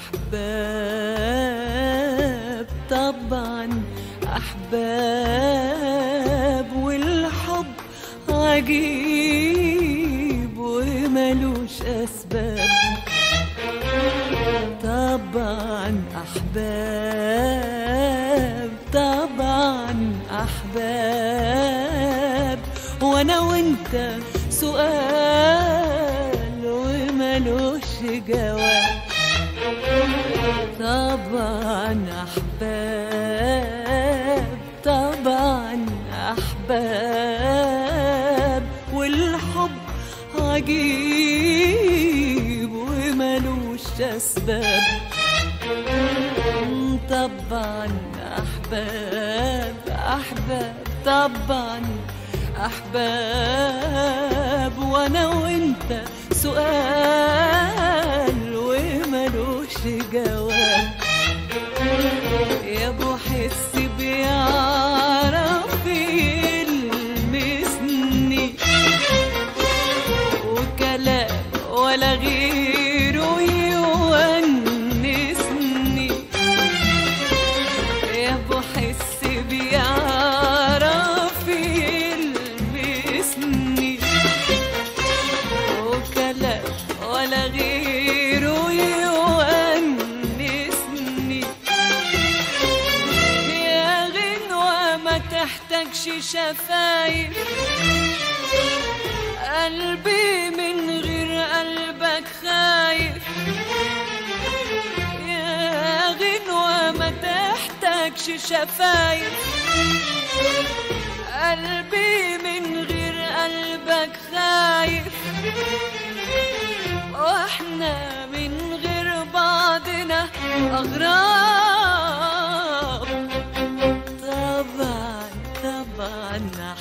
أحباب طبعا أحباب والحب عجيب وملوش أسباب طبعا أحباب طبعا أحباب وأنا وأنت سؤال وملوش جواب طبعا أحباب طبعا أحباب والحب عجيب وملوش أسباب طبعا أحباب أحباب طبعا أحباب وأنا وأنت سؤال وملوش جواب يا ابو حس بيعرف يلمسني وكلام ولا غيره يونسني يا ابو حس بيعرف يلمسني وكلام ولا غيره يونسني يا غنوة ما تحتاجش شفايف قلبي من غير قلبك خايف يا غنوة ما تحتاجش شفايف قلبي من غير قلبك خايف واحنا من غير بعضنا اغراب طبعا طبعا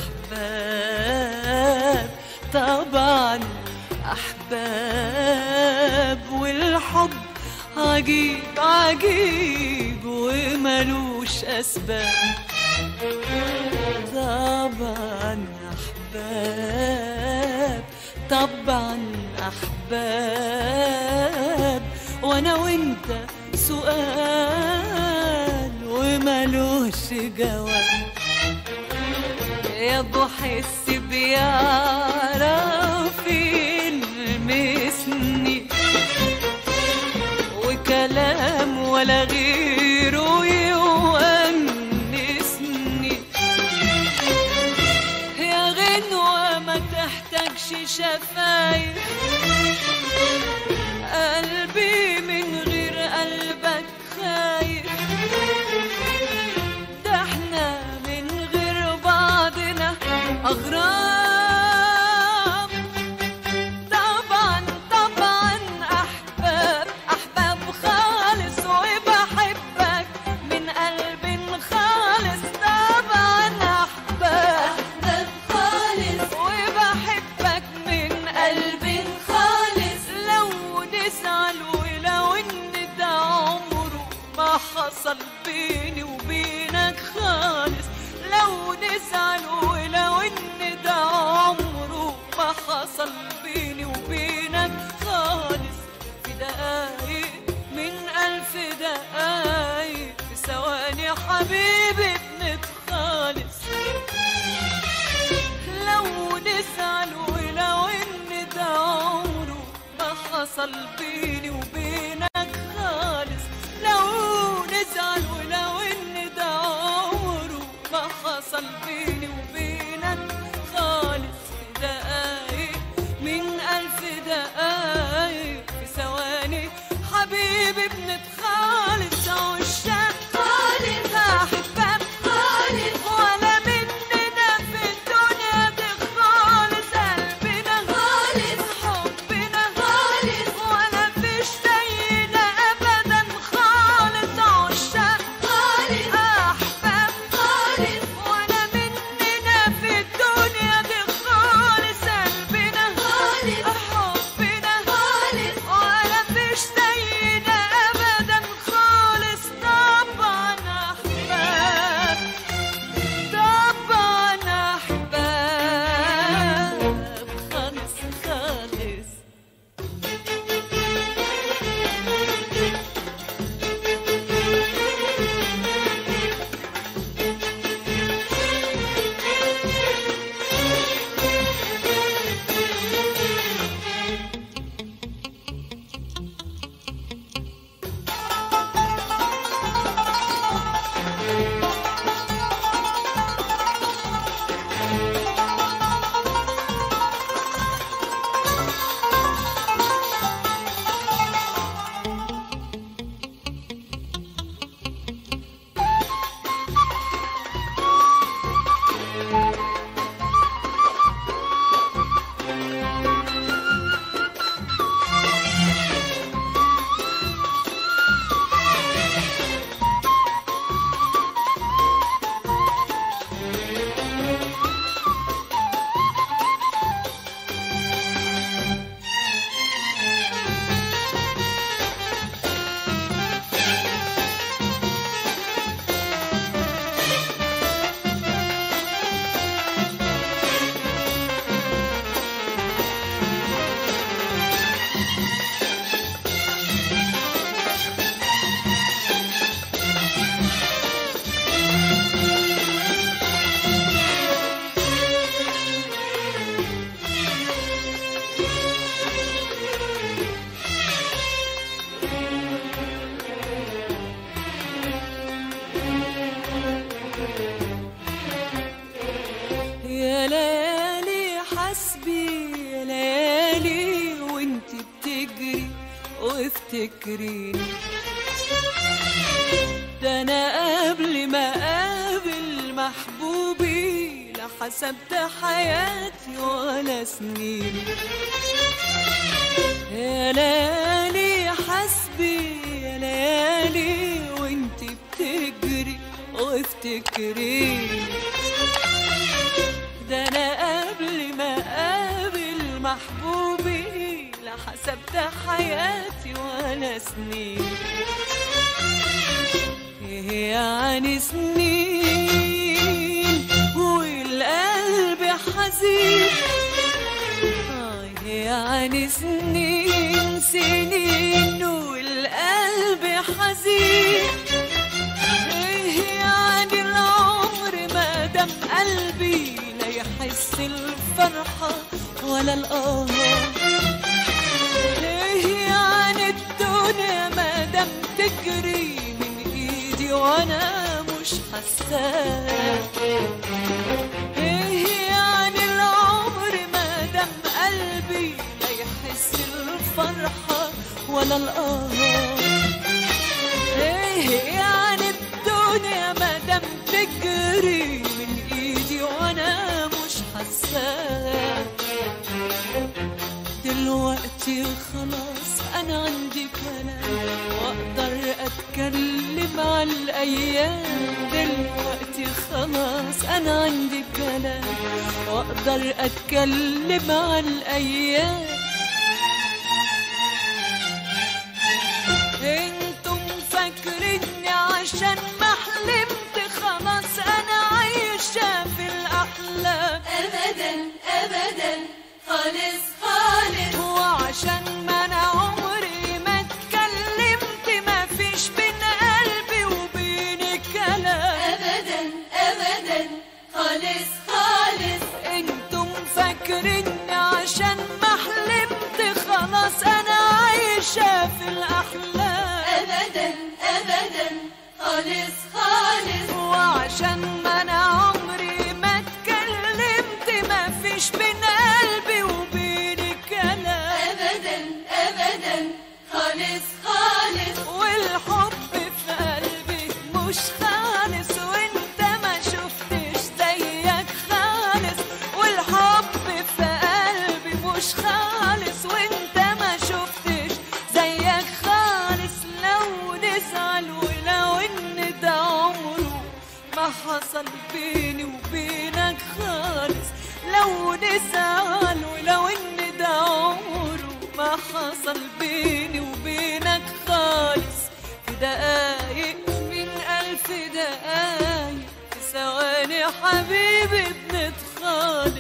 احباب طبعا احباب والحب عجيب عجيب وملوش اسباب طبعا احباب طبعا احباب وانا وانت سؤال وملوش جواب يا ابو حس بيعرف يلمسني وكلام ولا غيره يونسني يا غنوة ما تحتاجش شفايف قلبي من غير قلبك خايف ده احنا من غير بعضنا أغراب طبعا طبعا أحباب أحباب خالص وبحبك من قلب خالص طبعا أحباب أحباب خالص وبحبك من قلب خالص لو نزعل ولو ان ده عمره ما حصل بيني وبينك خالص لو نزعل ولو ان ده عمره ما حصل بيني وبينك خالص في دقايق من ألف دقايق في ثواني حبيبي بنتخالص لو نزعل ولو ان ده عمره ما حصل بيني وبينك خالص لو نزعل ولو ان ده عمره ما حصل بيني وبينك خالص في دقايق من ألف دقايق في ثواني حبيبي بنتخالص عشاق خالص أحباب خالص ولا مننا في الدنيا دي خالص قلبنا خالص حبنا خالص ولا فيش زي يا ليالي وانت بتجري وافتكريني ده انا قبل ما اقابل محبوبي لا حسبت حياتي ولا سنيني يا ليالي حسبي يا ليالي وانت بتجري وافتكريني ده انا قبل ما اقابل محبوبي لا حسبت حياتي ولا سنين ايه يعني سنين والقلب حزين آه يعني سنين سنين والقلب حزين ايه يعني العمر ما دام قلبي لا يحس الفرحة ولا الآه ايه يعني الدنيا ما دام تجري من ايدي وانا مش حاساه ايه يعني العمر ما دام قلبي لا يحس الفرحة ولا الآه ايه يعني الدنيا ما دام تجري من ايدي وانا مش حاساه دلوقتي خلاص انا عندي كلام واقدر اتكلم عن الايام دلوقتي خلاص انا عندي كلام واقدر اتكلم عن الايام انتم فاكريني عشان ما حلمت خلاص انا عايشه في الاحلام أبدا أبدا خالص خالص وعشان ما انا عمري ما اتكلمت ما فيش بين قلبي وبينك كلام أبدا أبدا خالص خالص انتم فاكريني عشان ما حلمت خلاص انا عايشه في الاحلام أبدا أبدا خالص خالص وعشان ما انا عمري ما اتكلمت ما فيش بين قلبي وبينك كلام أبدا أبدا خالص خالص والحب في قلبي مش خالص وانت ما شفتش زيك خالص والحب في قلبي مش خالص وانت ما شفتش زيك خالص لو نزعل ولو ان ده عمره ما حصل بيني وبينك خالص لو نزعل ولو ان ده عمره ما حصل بيني وبينك خالص في دقايق من ألف دقايق في ثواني حبيبي بنتخالف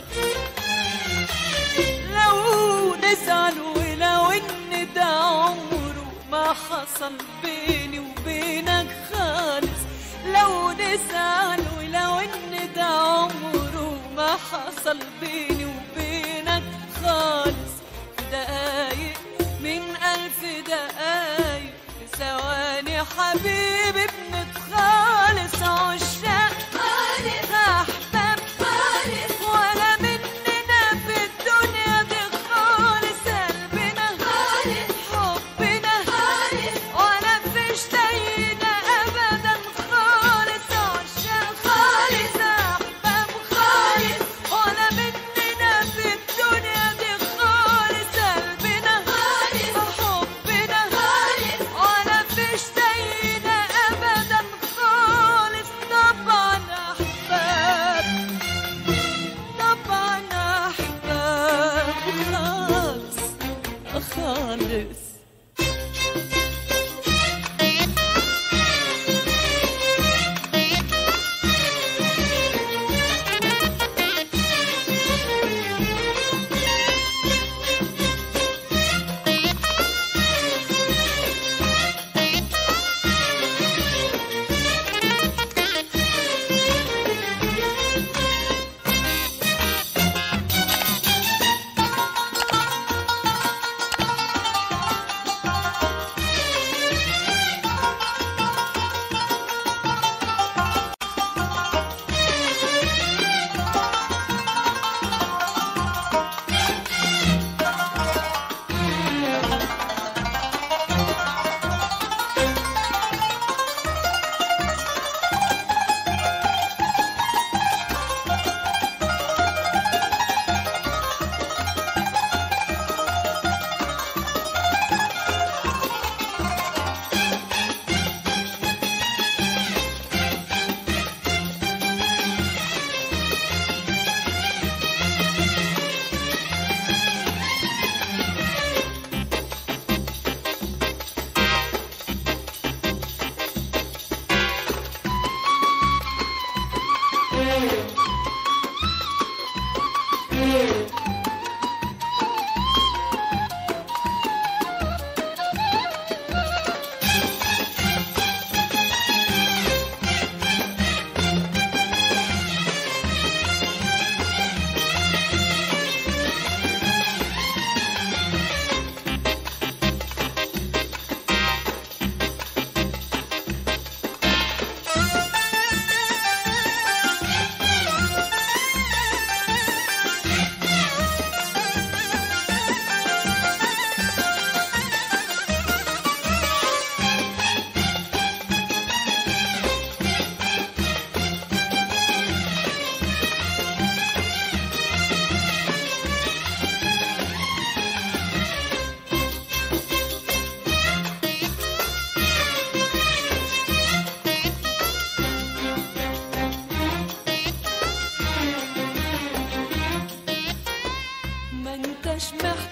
لو نزعل ولو ان ده عمره ما حصل بيني وبينك خالص لو نزعل ولو ان ده عمره ما حصل بيني وبينك خالص في دقايق من ألف دقايق في ثواني حبيبي بنتخالص عشاق خالص أحباب خالص ولا مننا في الدنيا دي خالص قلبنا خالص حبنا خالص ولا فيش زينا ابدا خالص عشان خالص احباب خالص ولا مننا في الدنيا دي خالص قلبنا خالص حبنا خالص ولا فيش زينا ابدا خالص طبعا احباب طبعا احباب خالص خالص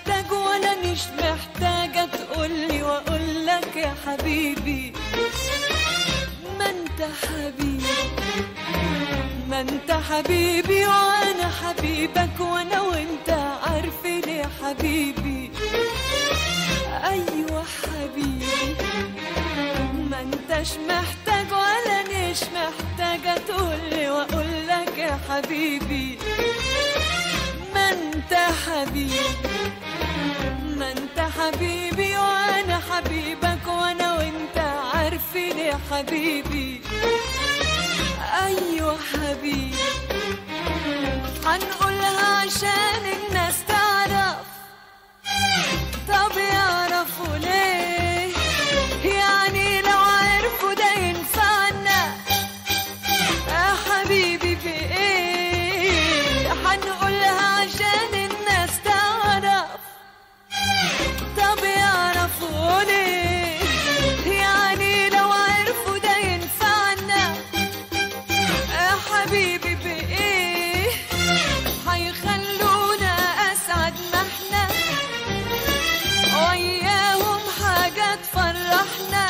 محتاج ولا مش محتاجة تقولي واقول لك يا حبيبي ما انت حبيبي ما انت حبيبي وانا حبيبك وانا وانت عارفين يا حبيبي ايوه حبيبي ما انتش محتاج ولا مش محتاجة تقولي واقول لك يا حبيبي ما انت حبيبي ما انت حبيبي وانا حبيبك وانا وانت عارفين يا حبيبي ايوه حبيبي هنقولها عشان الناس تعرف طب يعرفوا ليه يعني لو عرفوا ده ينفعنا يا حبيبي بإيه هنقولها عشان الناس تعرف طب يعرفوا ليه يعني لو عرفوا ده ينفعنا يا حبيبي بإيه هيخلونا أسعد ما احنا وياهم حاجة تفرحنا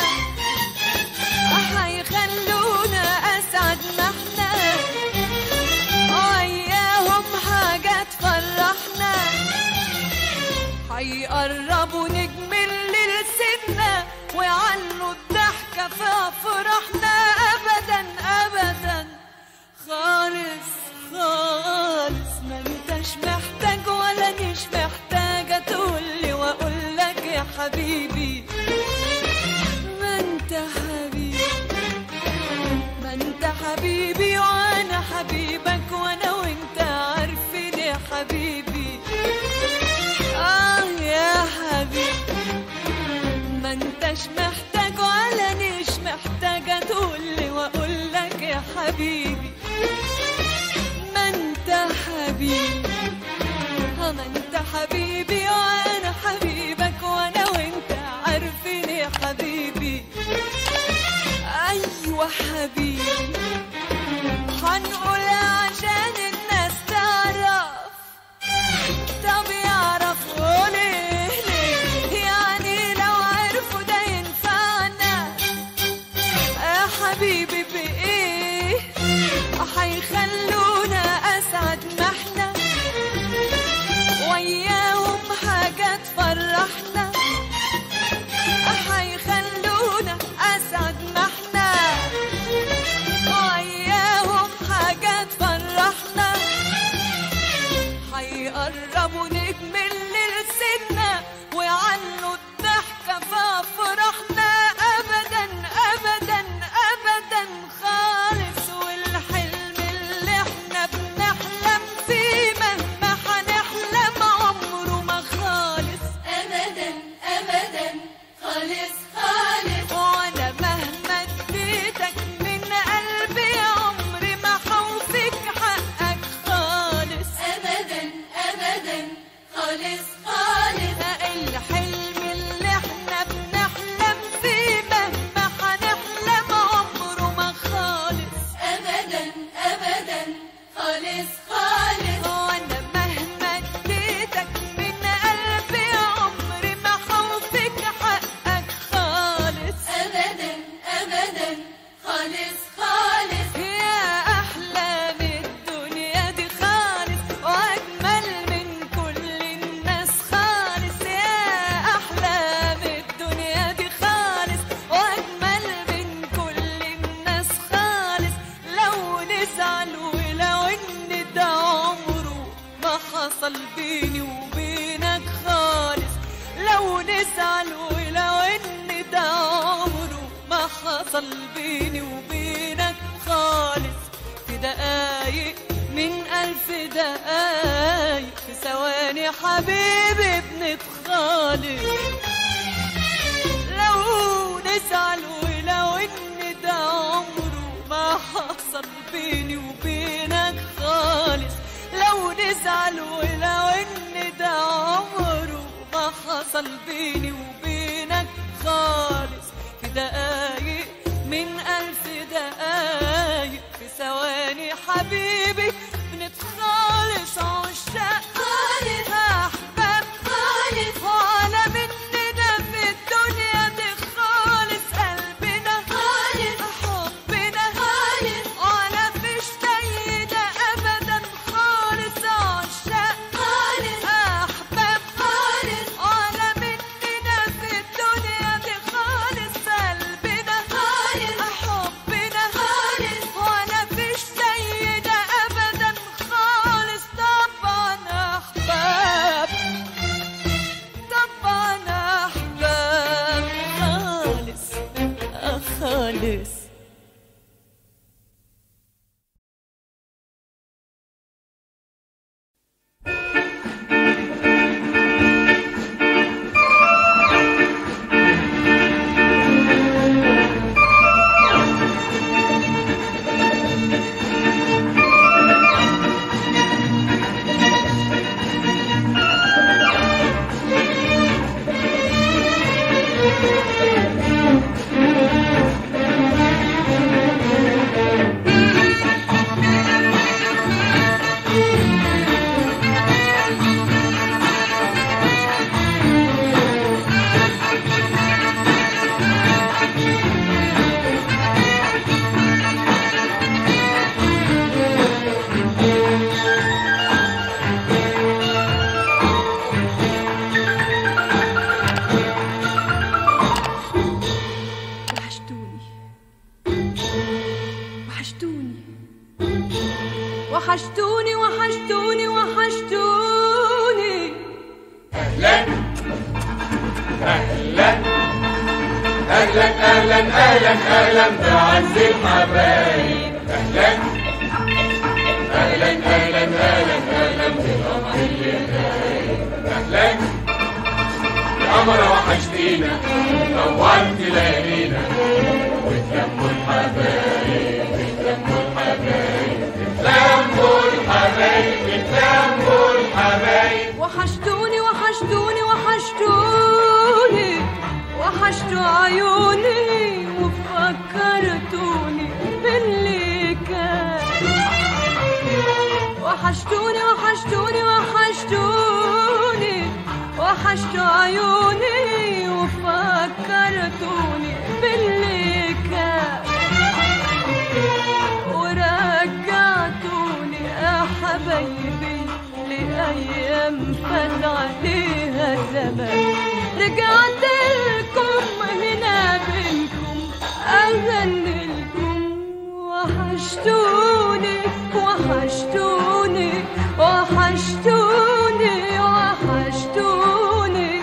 هيخلونا أسعد ما احنا وياهم حاجة تفرحنا هيقربوا نجمل لسنا ويعلوا الضحكة في أفراحنا أبدا أبدا خالص خالص ما انتش محتاج ولا مش محتاجة تقولي وأقول لك يا حبيبي ما انت حبيبي ما انت حبيبي وانا حبيبك وانا وانت عارفين يا حبيبي اه يا حبيبي ما انتش محتاج ولا مش محتاجة تقولي واقول لك يا حبيبي ما انت حبيبي اه ما انت حبيبي وانا حبيبك وانا وانت عارفين يا حبيبي ايوه حبيبي هنقول عشان الناس تعرف طب يعرفوا ليه ليه يعني لو عرفوا ده ينفعنا يا حبيبي بإيه هيخلونا أسعد ما احنا وياهم حاجة تفرحنا هيخلونا أسعد ما احنا وياهم حاجة تفرحنا هيقربوا نجمل لسنا ويعلوا الضحكة في أفراحنا أبدا أبدا أبدا خالص والحلم اللي احنا بنحلم فيه مهما هنحلم عمره ما خالص أبدا أبدا خالص خالص وانا مهما اديتك من قلبي عمري ما حوفك حقك خالص أبدا أبدا خالص خالص الحلم اللي احنا بنحلم فيه مهما هنحلم عمره ما خالص أبدا أبدا خالص خالص وانا مهما اديتك من قلبي عمري ما حوفك حقك خالص أبدا أبدا خالص خالص يا أحلام الدنيا دي خالص وأجمل من كل الناس خالص يا أحلام الدنيا دي خالص وأجمل من كل الناس خالص لو نزعل ولو إن ده عمره ما حصل بيني وبينك خالص لو نزعل ولو إن ده عمره ما حصل بيني وبينك خالص في دقايق من ألف دقايق في ثواني حبيبي بنتخالف لو نزعل ولو إن ده عمره ما حصل بيني وبينك خالص لو نزعل ولو إن ده عمره ما حصل بيني وبينك خالص في دقايق من ألف دقايق في ثواني حبيبي بنتخالص عشاق خالص أحباب خالص خالص وحشتوني وحشتوني وحشتوني وحشتوني وحشتوني اهلا اهلا اهلا اهلا اهلا اهلا بعز الحبايب اهلا اهلا اهلا اهلا اهلا بالقمر اللي غايب اهلا يا قمر وحشتينا نورت ليالينا وتلموا الحبايب اتلموا الحبايب اتلموا الحبايب اتلموا الحبايب وحشتوني وحشتوني وحشتوني وحشتوا عيوني وفكرتوني باللي كان وحشتوني وحشتوني وحشتوني وحشتوا عيوني وفكرتوني باللي كان ورجعتوني يا حبايبي لأيام فات عليها زمان رجعت لكم هنا بينكم أغني لكم وحشتوني وحشتوني وحشتوني وحشتوني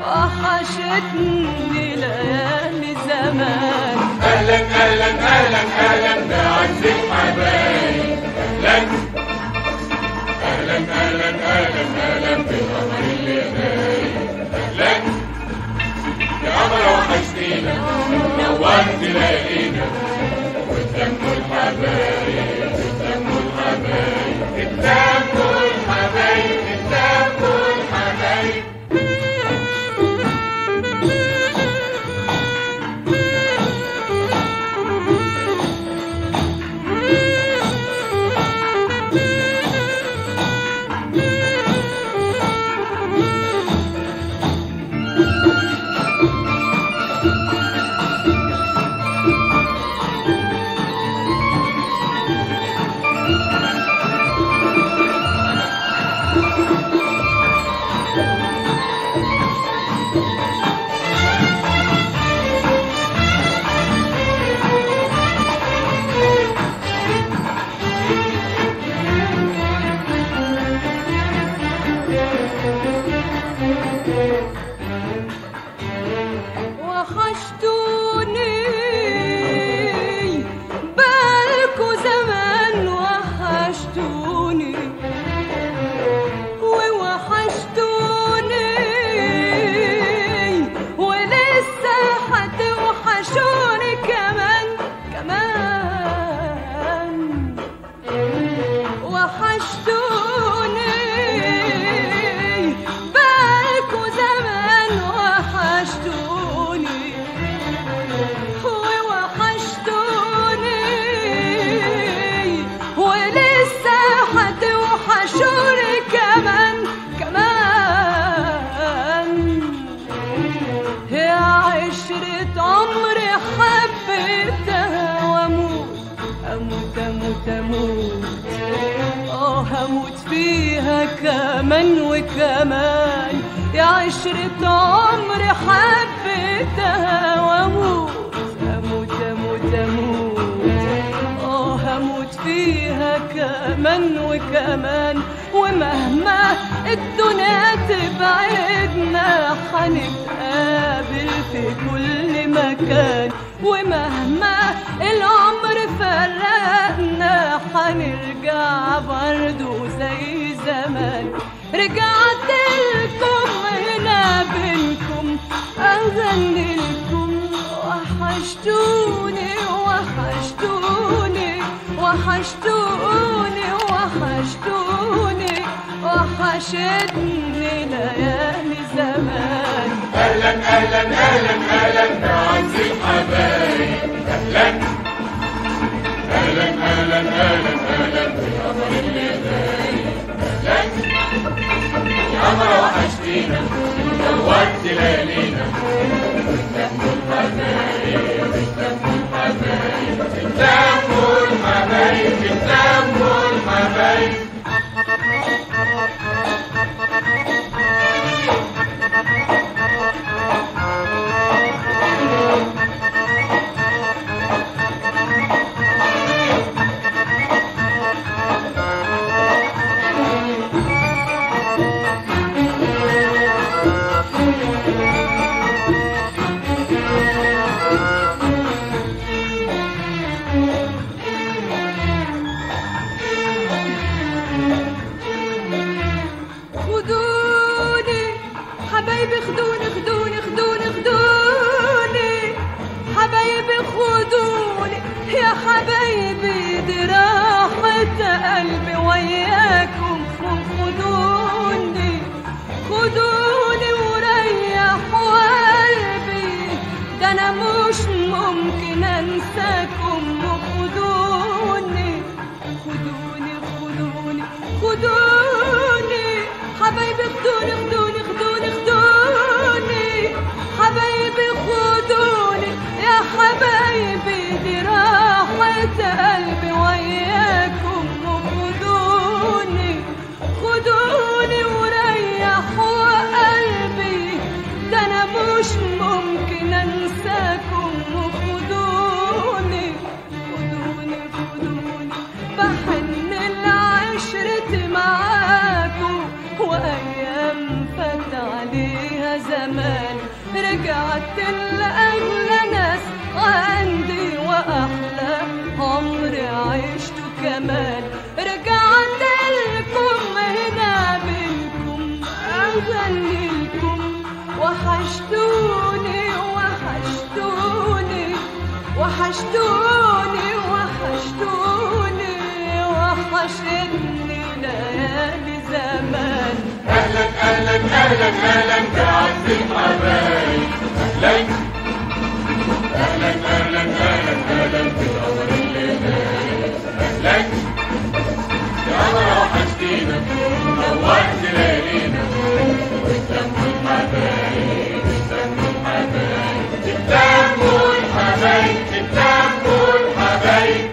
وحشتني ليالي زمان اهلا اهلا اهلا اهلا بعز الحبايب اهلا اهلا اهلا اهلا اهلا بالقمر اللي غايب اهلا يا قمر وحشتينا نورت ليالينا وتلموا الحبايب اتلموا الحبايب اتلموا الحبايب اتلموا الحبايب وحشتوني بالكو زمان وحشتوني ووحشتوني ولسه هتوحشوني كمان كمان وحشتوني بالكو زمان وحشتوني ووحشتوني ولسه هتوحشوني كمان كمان يا عشرة عمري حبيتها واموت اموت اموت اموت اه هموت فيها كمان وكمان يا عشرة عمري حبيتها واموت اموت اموت اموت اه هموت فيها كمان وكمان ومهما الدنيا تبعدنا هنتقابل نتقابل في كل مكان ومهما العمر فرقنا هنرجع برضو زي زمان رجعت لكم هنا بينكم أغني لكم وحشتوني وحشتوني وحشتوني وحشتوني وحشتني ليالي زمان اهلا اهلا اهلا اهلا بعز الحبايب اهلا اهلا اهلا اهلا اهلا بالقمر اللي غايب اهلا يا قمر وحشتينا نورت ليالينا بتلموا الحبايب بتلموا الحبايب بتلموا الحبايب بتلموا الحبايب خدوني حبايبي خدوني خدوني خدوني خدوني حبايبي خدوني يا حبايبي دي راحة قلبي وياكم خدوني خدوني وريحوا قلبي ده انا مش ممكن انساكم خدوني خدوني خدوني خدوني حبايبي خدوني خدوني خدوني خدوني حبايبي خدوني يا حبايبي دي راحة قلبي وياكم خدوني خدوني وريحوا قلبي ده انا مش ممكن انساكم خدوني خدوني خدوني بحن العشرة معاكم وأيام فات عليها زمان رجعت لأغلى ناس عندي وأحلى عمري عشته كمان رجعت لكم هنا بينكم أغني لكم وحشتوني وحشتوني وحشتوني وحشتوني وحشتني ليالي زمان اهلا اهلا اهلا اهلا بعز الحبايب اهلا اهلا اهلا اهلا اهلا بالقمر اللي غايب اهلا يا قمر وحشتينا نورت ليالينا بتلموا الحبايب بتلموا الحبايب بتلموا الحبايب بتلموا الحبايب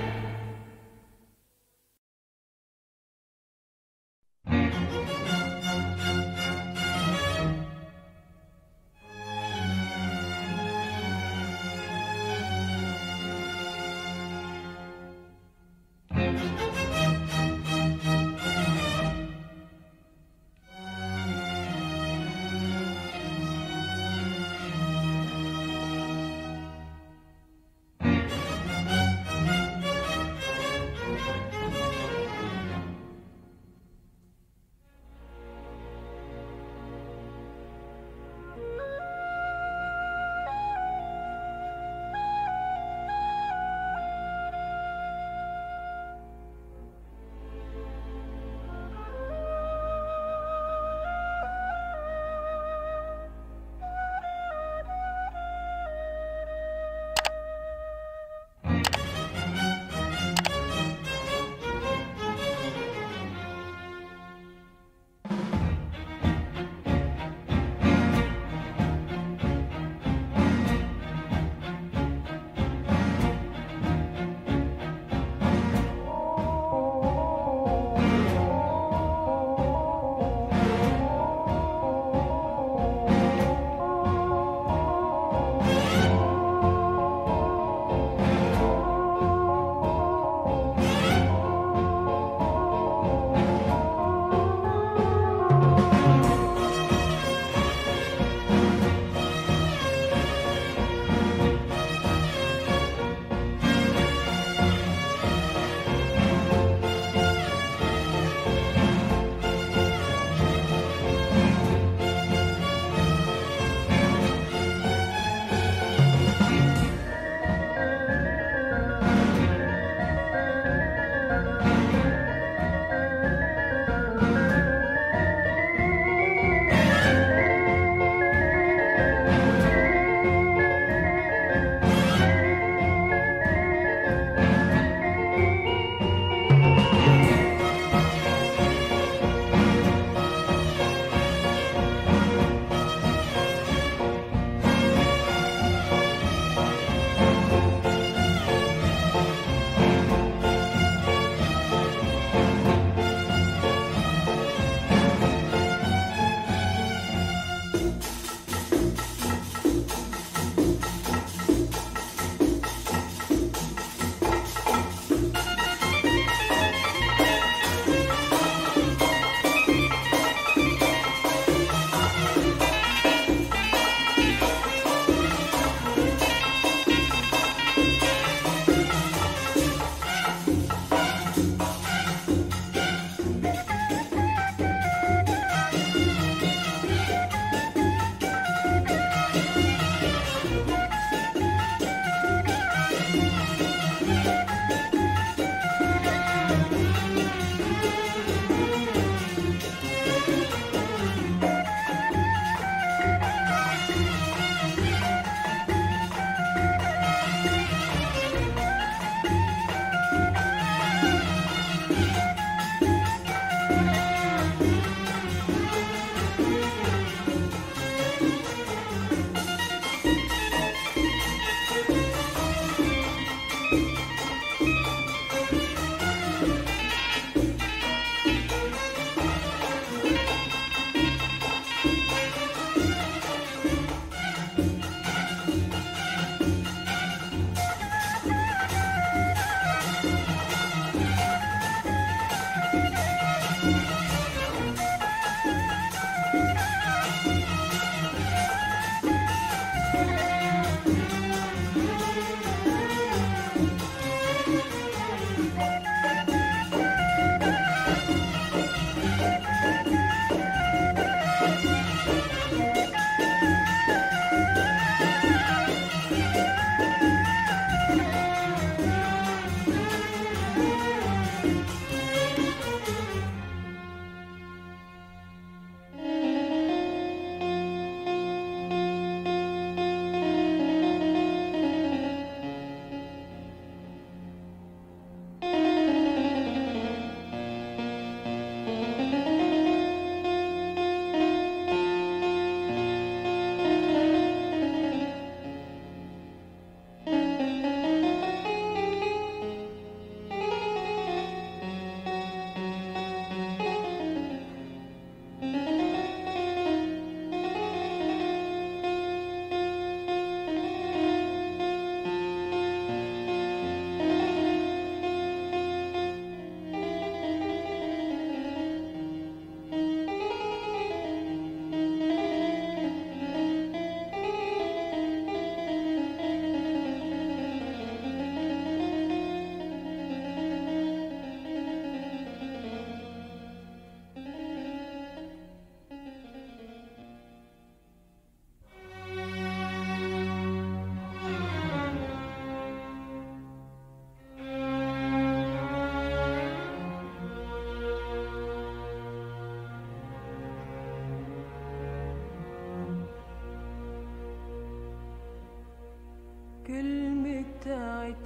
كلمة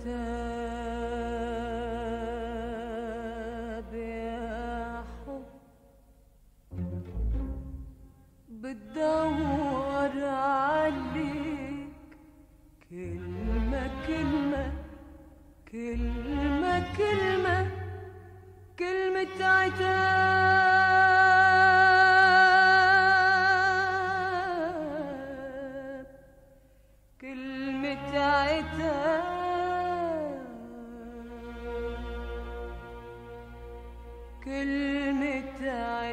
عتاب يا حب بتدور عليك كلمة كلمة كلمة كلمة كلمة عتاب كلمة عتاب كلمة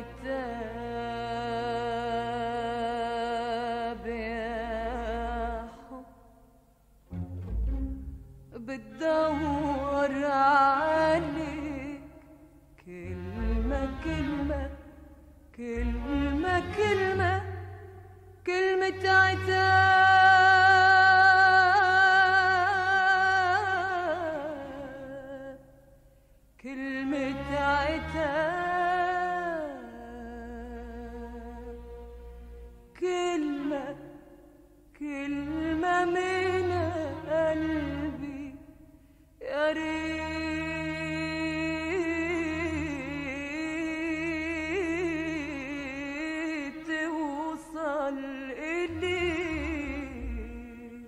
عتاب يا حب بتدور عليك كلمة كلمة كلمة كلمة كلمة عتاب كلمة عتاب كلمة كلمة من قلبي يا ريت توصل إليك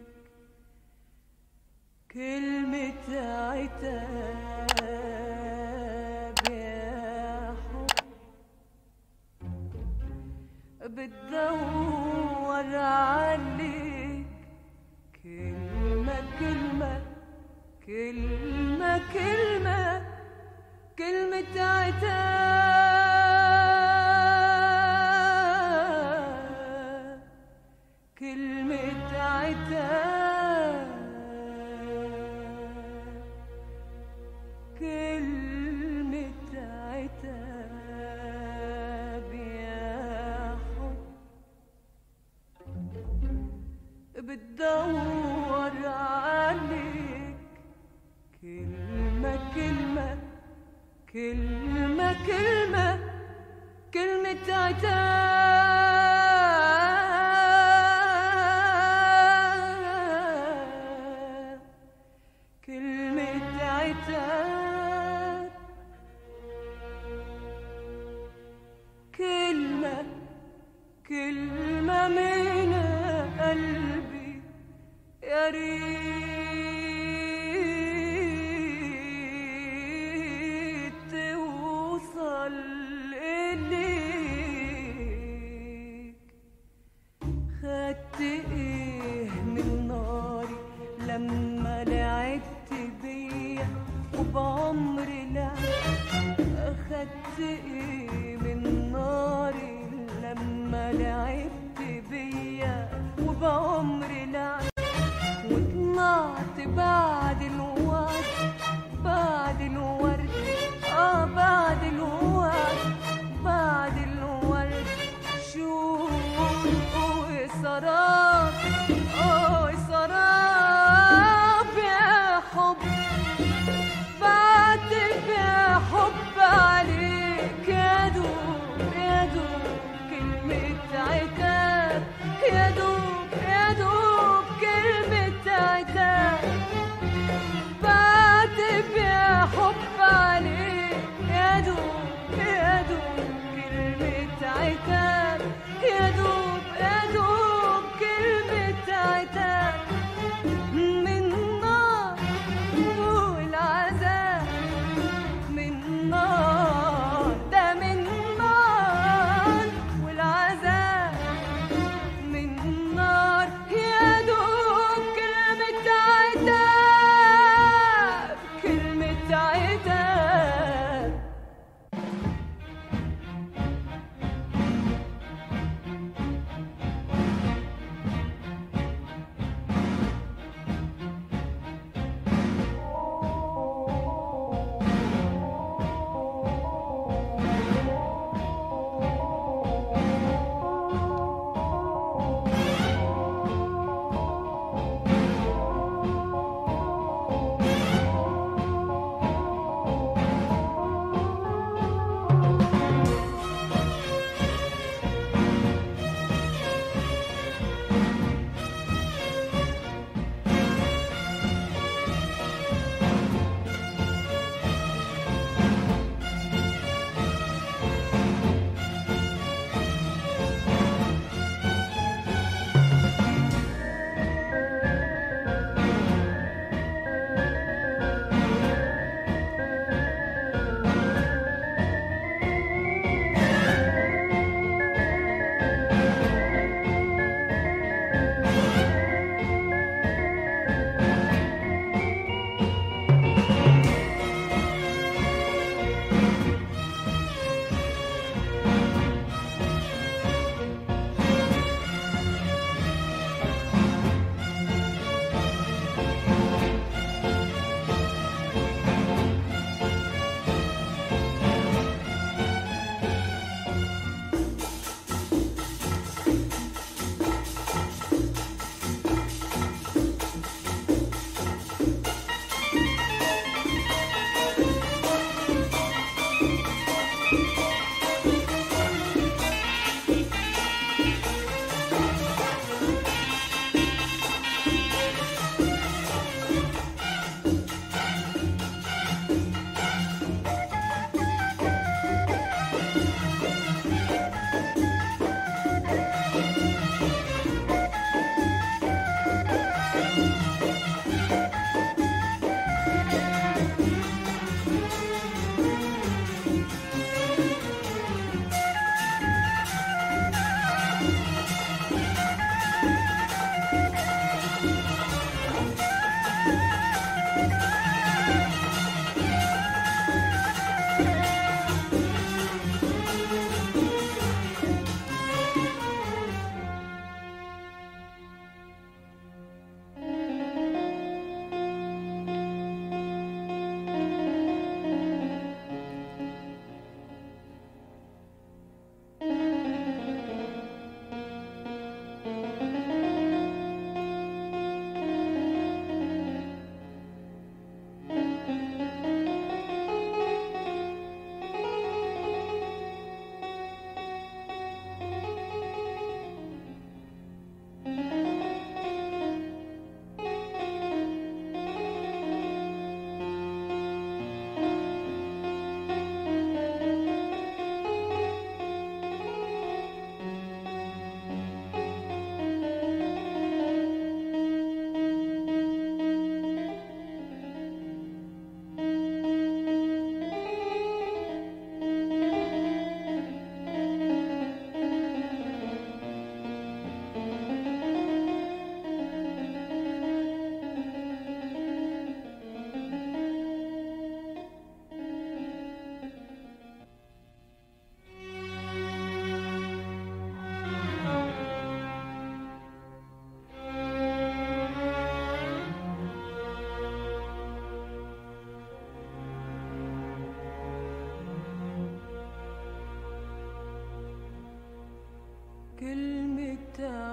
كلمة عتاب يا حب بتدور عليك كلمة كلمة كلمة كلمة كلمة عتاب كلمة عتاب كلمة عتاب يا حب بتدور عليك كلمة كلمة كلمة كلمة كلمة عتاب كلمة عتاب كلمة كلمة من قلبي يا ريت توصل إليك خدت ايه من ناري لما لعبت بيا وبعمري لعب اخدت ايه من ناري لما لعبت بيا وبعمري لعب وطلعت بعد الورد بعد الورد اه بعد الورد بعد الورد شو سراب اه سراب يا حب بعتب يا حب عليك يا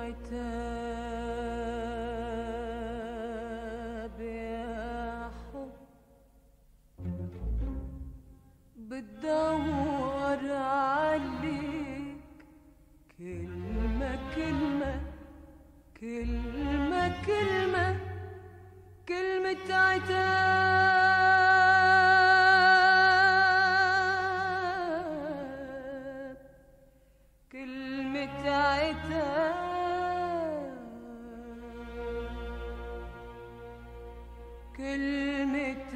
عتاب يا حب بتدور عليك كلمة كلمة كلمة كلمة كلمة عتاب كلمة عتاب كلمة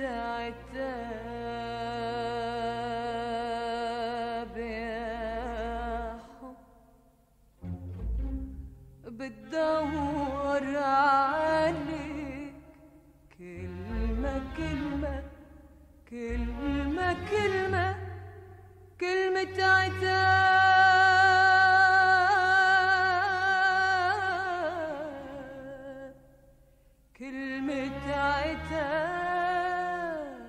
عتاب يا حب بتدور عليك كلمة كلمة كلمة كلمة كلمة عتاب كلمة عتاب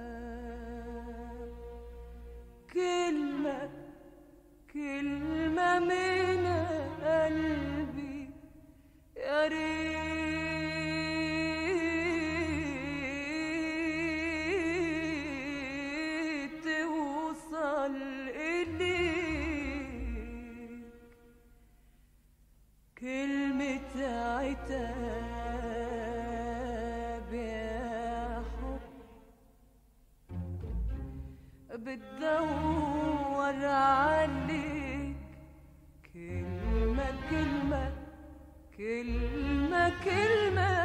كلمة كلمة من قلبي يا ريت توصل إليك كلمة عتاب يا حب بتدور عليك كلمة كلمة كلمة كلمة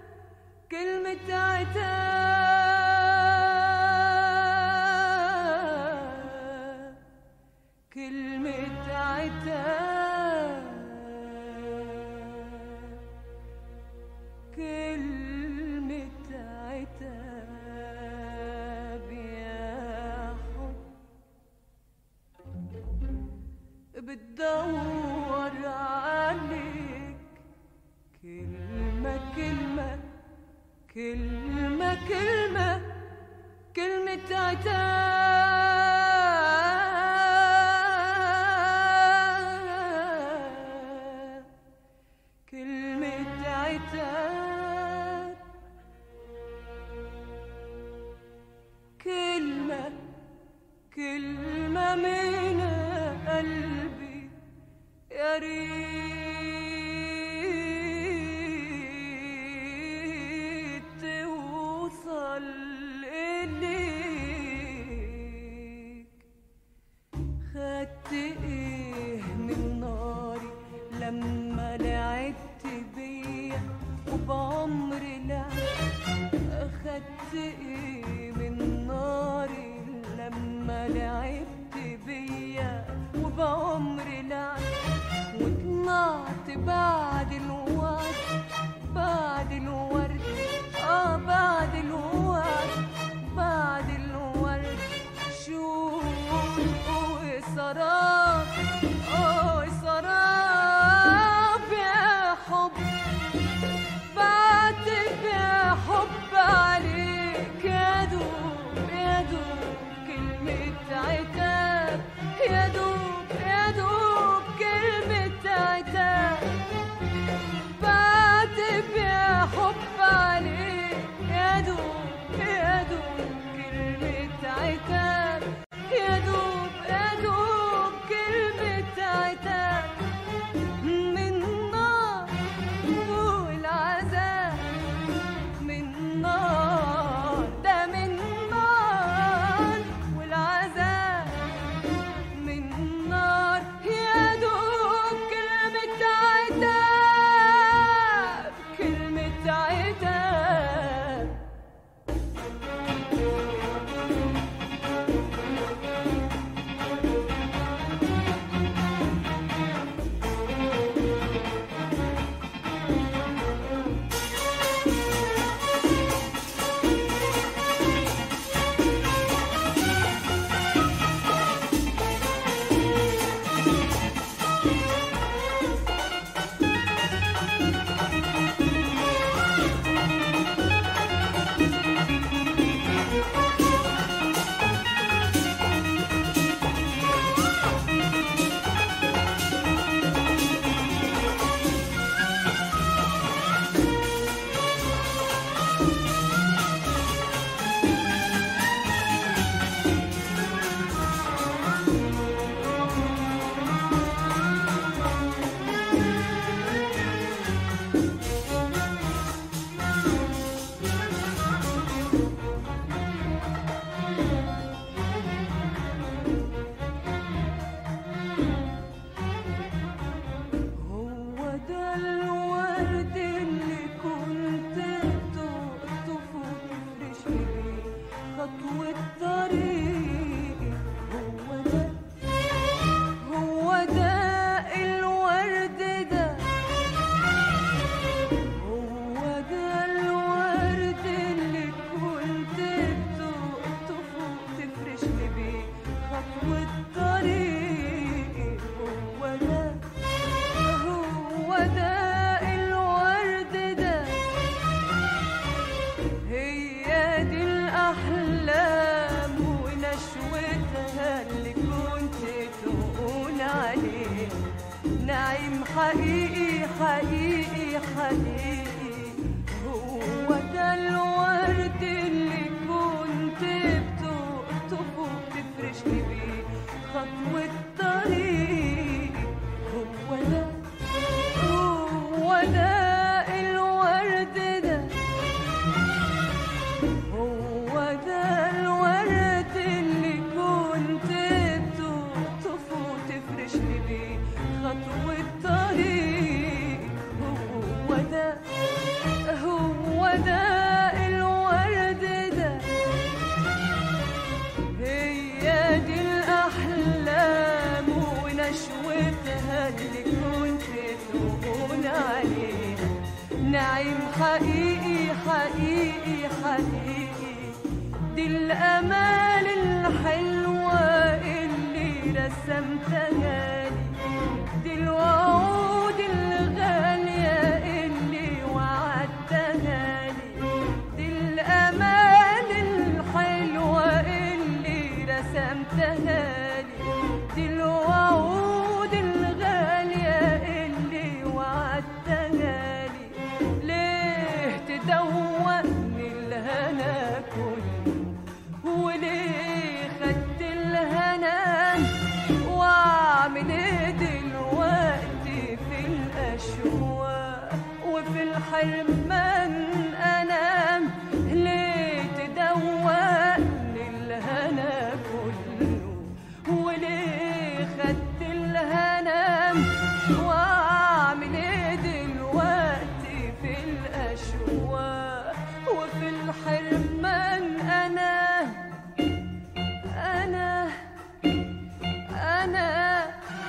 كلمة عتاب كلمة عتاب كلمة عتاب يا حب بتدور عليك كلمة كلمة كلمة كلمة كلمة عتاب كلمة عتاب كلمة كلمة من قلبي يا ريت توصل إليك خدت ايه من ناري لما لعبت بيا وبعمري لعب خدت ايه من ناري لما لعبت بيا وبعمري لعب وطلعت بعد الورد بعد الورد اه بعد الورد بعد الورد شوق سراب اه سراب يا حب بعتب يا حب عليك حقيقي حقيقي حقيقي هو ده الورد اللي كنت بتقطفه وتفرشني بيه خطوة طريق هو ده هو ده الورد ده هو ده الورد اللي كنت بتقطفه وتفرشني بيه خطوة طريق هو ده هو ده الورد ده هي دي الأحلام ونشوتها اللي كنت تقول عليها نعيم حقيقي حقيقي حقيقي دي الأمال الحلوة اللي رسمتها لي دي الوعود الغالية اللي وعدتها لي دي الأمال الحلوة اللي رسمتها لي دي الوعود الغالية اللي وعدتها لي ليه تدوقني الهنا كله وليه خدت الهنا واعمل ايه دلوقتي في الاشواق وفي الحرمان انام ليه تدوقني الهنا كله وليه خدت الهنا واعمل ايه دلوقتي في الاشواق وفي الحرمان انا انا انا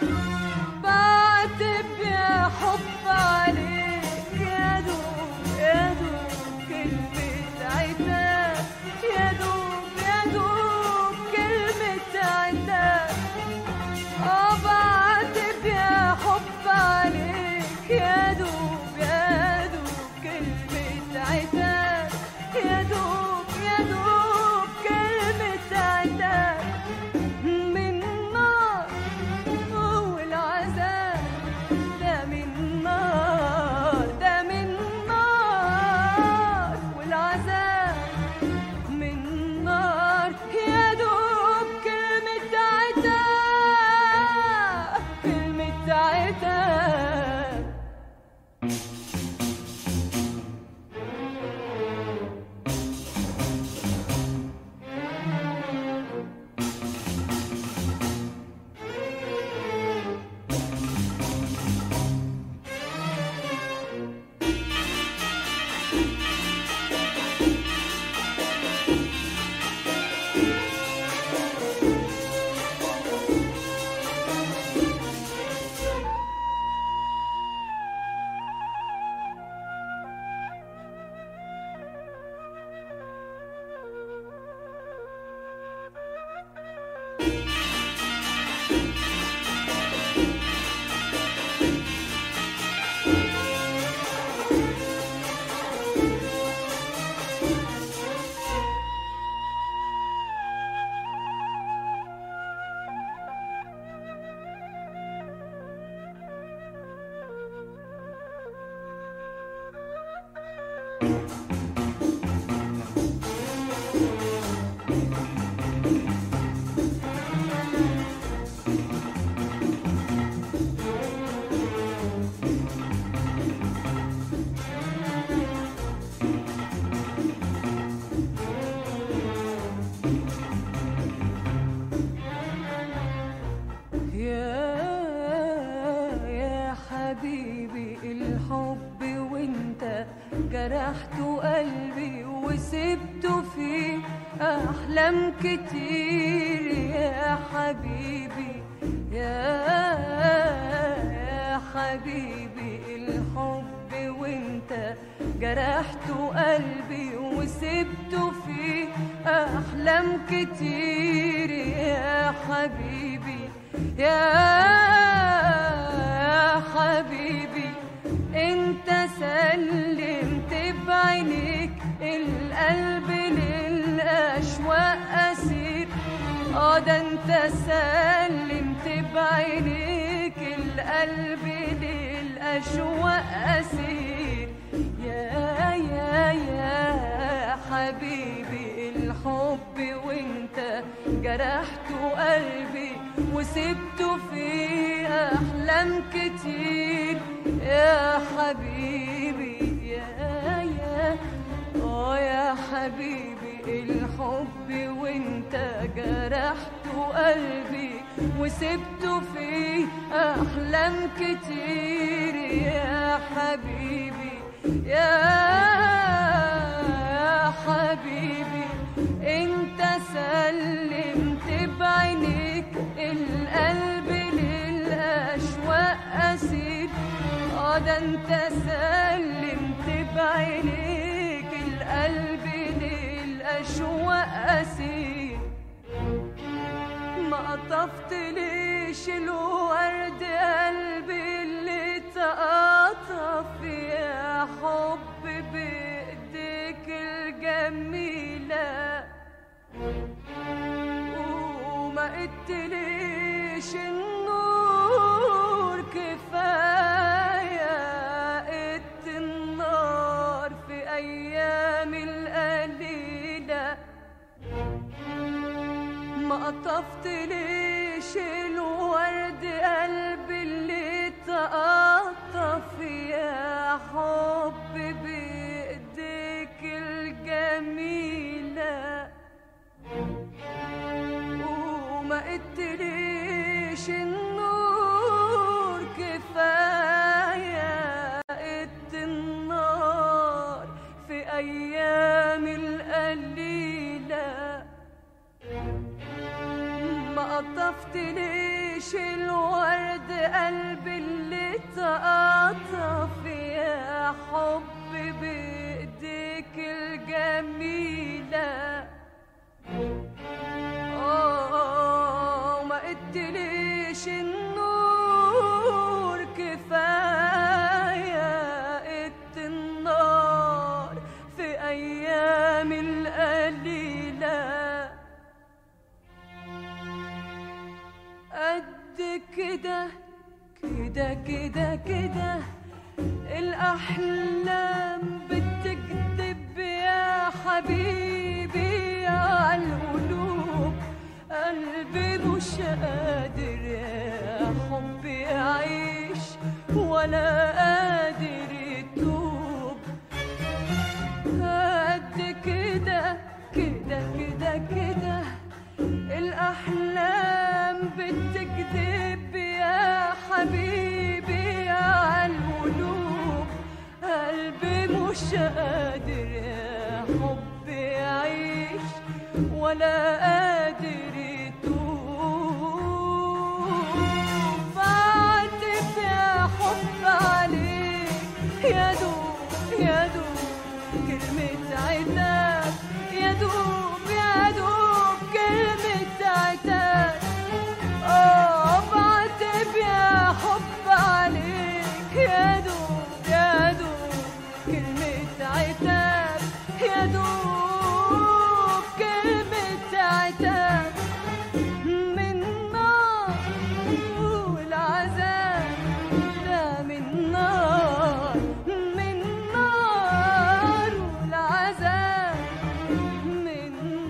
بعتب يا حب عليك يا دوب يا دوب كلمة عتاب يا دوب يا دوب كلمة عتاب اه بعتب يا حب عليك يا دوب يا دوب كلمة عتاب يا دوب يا دوب كلمة عتاب من نار والعذاب ده من نار ده من نار والعذاب من نار يا دوب كلمة عتاب كلمة عتاب يا يا حبيبي الحب وانت جرحت قلبي وسبته في احلام كتير يا حبيبي يا يا حبيبي الحب وانت جرحت قلبي وسبته في احلام كتير يا حبيبي يا يا حبيبي انت سلمت بعينيك القلب للاشواق اسير اه ده انت سلمت بعينيك القلب للاشواق للأشواق أسير يا يا يا حبيبي الحب وانت جرحت قلبي وسبته في أحلام كتير يا حبيبي يا يا اه يا حبيبي الحب وانت جرحت قلبي وسبته في احلام كتير يا حبيبي يا يا حبيبي انت سلمت بعينيك القلب للاشواق اسير اه ده انت سلمت بعينيك القلب للاشواق اسير ما قطفت ليش الورد قلبي اللي تقطف يا حب بايديك الجميله وما قتليش النور كفاية قت النار في أيام القليلة ما قطفت ليش الورد قلبي اللي تقطف يا حب بإيديك الجميله وما قتليش النور كفاية قت النار في أيام القليلة ما قطفت ليش الورد قلبي اللي تقطف يا حب بإيديك الجميله آه، ما قتليش النور كفاية قت النار في أيام القليلة قد كده كده كده كده الأحلام بتكذب يا حبيبي على القلوب قلبي مش قادر يا حبي يعيش ولا قادر يتوب قد كده كده كده كده الأحلام بتكذب يا حبيبي على القلوب قلبي مش قادر يا حبي يعيش ولا قادر يتوب فاعتب يا حب عليك يا دوب يا دوب كلمة عتاب يا دوب يا دوب كلمة عتاب اه بعتب يا حب عليك يا دوب يا دوب كلمة عتاب يا دوب كلمة عتاب من نار والعذاب ده من نار من نار والعذاب من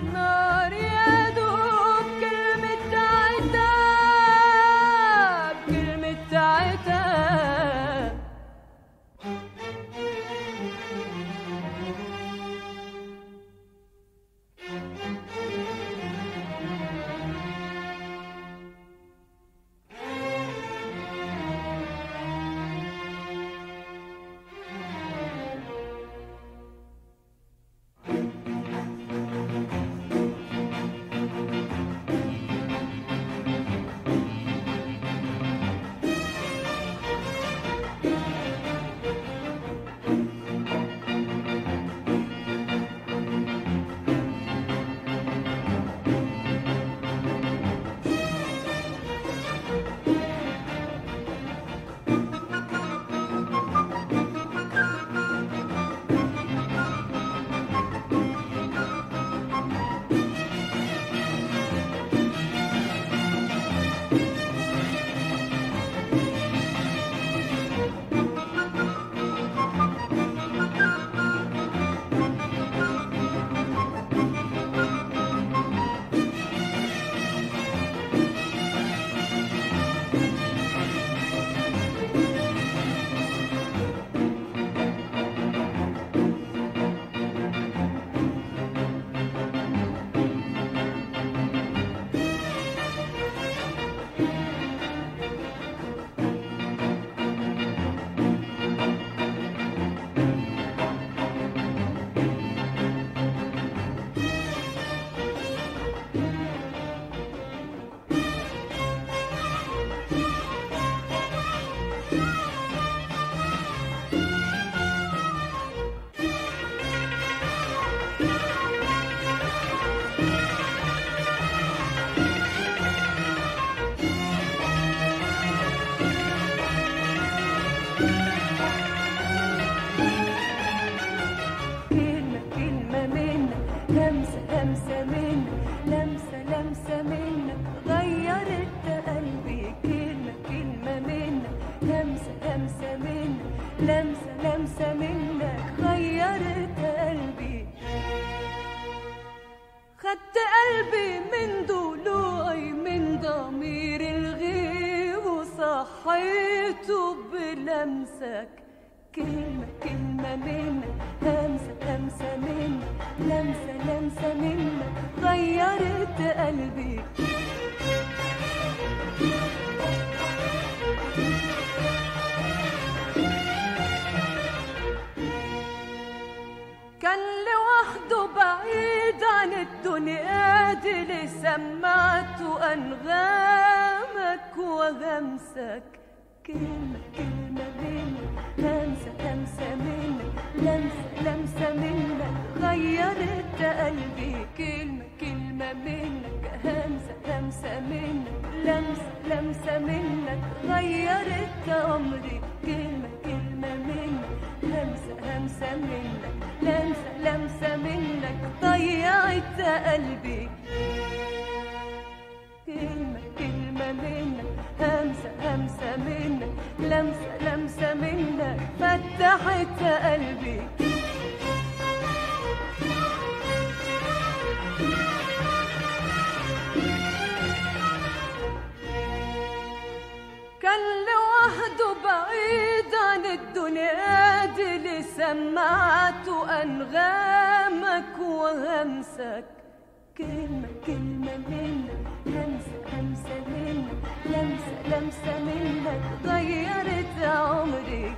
كلمة كلمة منك لمسة لمسة منك لمسة لمسة منك غيرت قلبي كلمة كلمة منك لمسة لمسة منك لمسة لمسة منك غيرت قلبي خدت قلبي من ضلوعي من ضمير الغيب وصحيته بلمسك كلمة كلمة منك همسة همسة منك لمسة لمسة منك غيرت قلبي كان لوحده بعيد عن الدنيا دي اللي سمعته أنغامك وغمسك كلمة كلمة منك همسة همسة منك لمسة لمسة منك غيرت قلبي كلمة كلمة منك همسة همسة منك لمسة لمسة منك غيرت عمري كلمة كلمة منك همسة همسة منك لمسة لمسة منك ضيعت قلبي كلمة كلمة منك همسة همسة منك لمسة لمسة منك فتحت قلبي كان لوحده بعيد عن الدنيا دي اللي سمعته أنغامك وهمسك كلمة كلمة منك همسة همسة منك لمسة لمسة منك غيرت عمري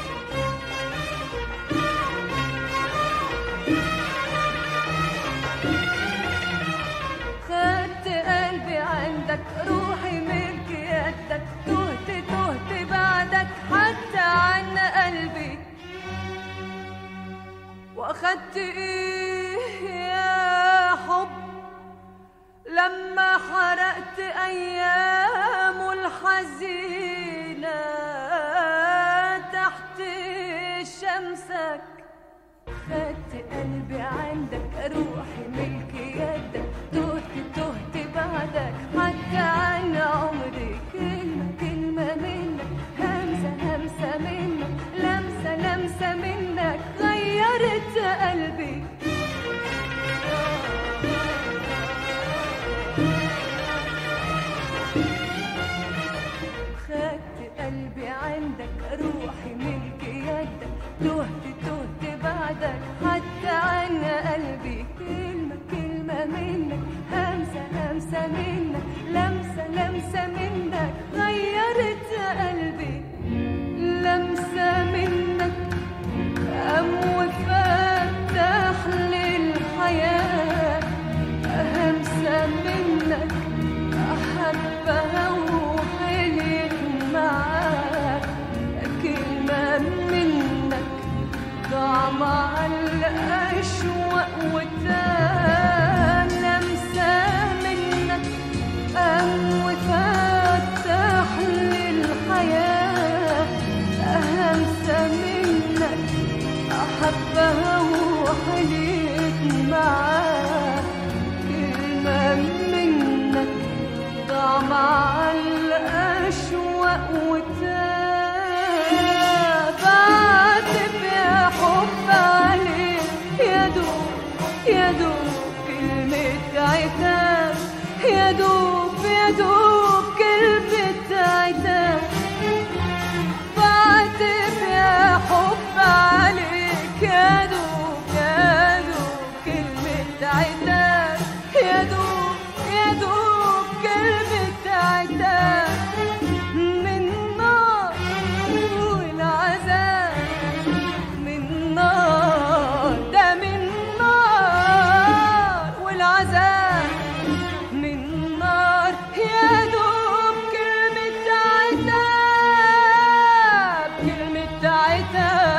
خدت قلبي عندك روحي ملك يدك تهت تهت بعدك حتى عن قلبي واخدت ايه يا حب لما حرقت ايامه الحزينه تحت شمسك خدت قلبي عندك روحي ملك يدك تهت تهت بعدك حتى عن عمري كلمة كلمة منك همسة همسة منك لمسة لمسة منك غيرت قلبي خدت قلبي عندك روحي ملك يدك تهت تهت بعدك حتى عن قلبي كلمة كلمة منك همسة همسة منك لمسة لمسة منك غيرت قلبي لمسة منك قام وفتح للحياة همسة منك أحبها وحليت معاك كلمة منك ضاع مع الأشواق وتاه لمسة منك قام وفتح للحياة همسة منك أحبها وحليت معاك كلمة منك ضاع مع الأشواق وتاه بعتب يا حب عليك يا دوب يا دوب كلمة عتاب يا دوب يا دوب كلمة عتاب بعتب يا حب عليك يا دوب يا دوب كلمة عتاب يا دوب يا دوب كلمة عتاب من نار والعذاب من نار ده من نار والعذاب من نار يا دوب كلمة عتاب كلمة عتاب